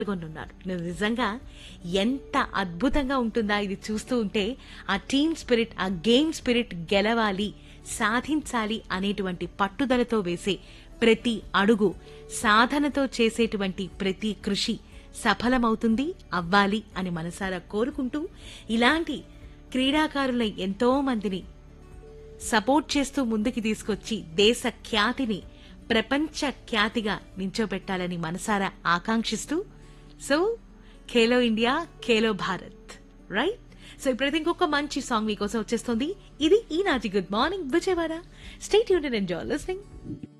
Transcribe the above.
పాల్గొనున్నారు నిజంగా ఎంత అద్భుతంగా ఉంటుందా ఇది చూస్తూ ఉంటే ఆ టీమ్ స్పిరిట్ ఆ గేమ్ స్పిరిట్ గెలవాలి సాధించాలి అనేటువంటి పట్టుదలతో వేసే ప్రతి అడుగు సాధనతో చేసేటువంటి ప్రతి కృషి సఫలమవుతుంది అవ్వాలి అని మనసారా కోరుకుంటూ ఇలాంటి క్రీడాకారుల ఎంతో మందిని సపోర్ట్ చేస్తూ ముందుకి తీసుకొచ్చి దేశ ఖ్యాతిని ప్రపంచ ఖ్యాతిగా నించోబెట్టాలని మనసారా ఆకాంక్షిస్తూ so Khelo India Khelo Bharat right so ఇప్పుడైతే ఇంకొక మంచి సాంగ్ మీకోసం వచ్చేస్తుంది ఇది ఈనాటి good morning Vijayawada state union enjoy listening